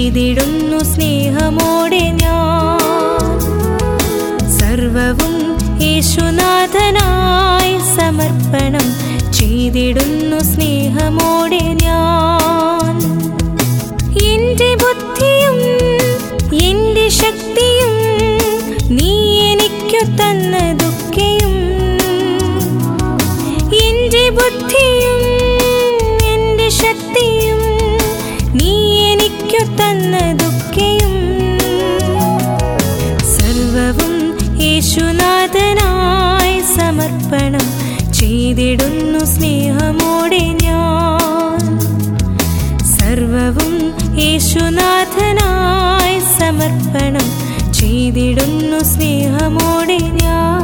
ചെയ്തിടുന്നു സ്നേഹമോടെ ഞാൻ സർവവും യേശുനാഥനായി സമർപ്പണം ചെയ്തിടുന്നു സ്നേഹമോടെ ഞാൻ എന്റെ ബുദ്ധിയും എന്റെ ശക്തിയും നീ എനിക്കു തന്നതൊക്കെയും എന്റെ ബുദ്ധിയും എന്റെ ശക്തിയും നീ എനിക്കു തന്നതൊക്കെയും സർവവും യേശുനാഥനായി സമർപ്പണം ചെയ്തിടുന്നു സ്നേഹമോടെ ഞാൻ സർവവും യേശുനാഥനായി സമർപ്പണം ചെയ്തിടുന്നു സ്നേഹമോടെ ഞാൻ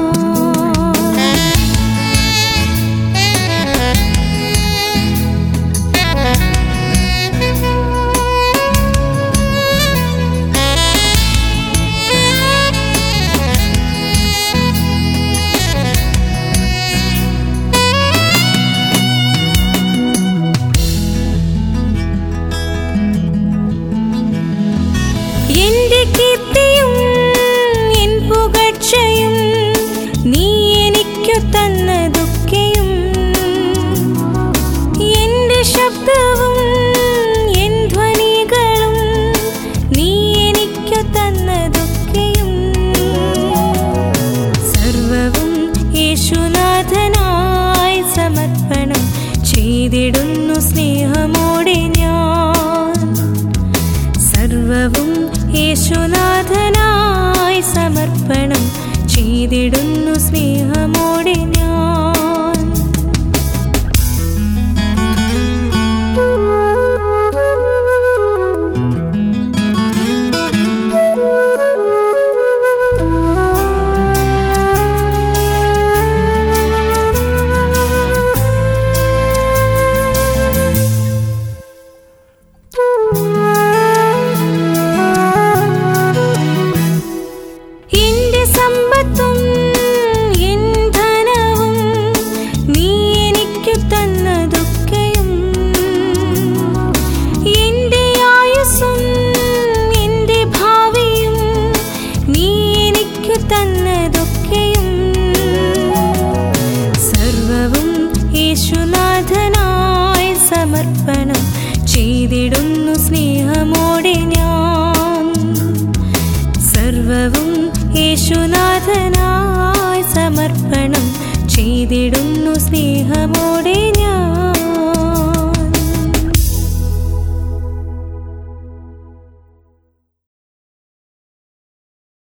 എന്റെ കീർത്തിയും എൻ പുകഴ്ചയും നീ എനിക്കു തന്നതൊക്കെയും എന്റെ ശബ്ദവും എൻ ധ്വനികളും നീ എനിക്കു തന്നതൊക്കെയും സർവവും യേശുനാഥനായി സമർപ്പണം ചെയ്തിടുന്നു സ്നേഹമോടെ ഞാൻ സർവവും യേശുനാഥനായി സമർപ്പണം ചെയ്തിടുന്നു സ്നേഹമോടെ ഞാൻ എന്റെ സമ്പത്തും എൻ ധനവും നീ എനിക്കു തന്നതൊക്കെയും എന്റെ ആയുസ്സും എന്റെ ഭാവിയും നീ എനിക്കു തന്നതൊക്കെയും സർവവും യേശുനാഥനായി സമർപ്പണം ചെയ്തിടുന്നു സ്നേഹമോടെ ഞാൻ സർവവും യേശുനാഥനായി സമർപ്പണം ചെയ്തിടുന്നു സ്നേഹമോ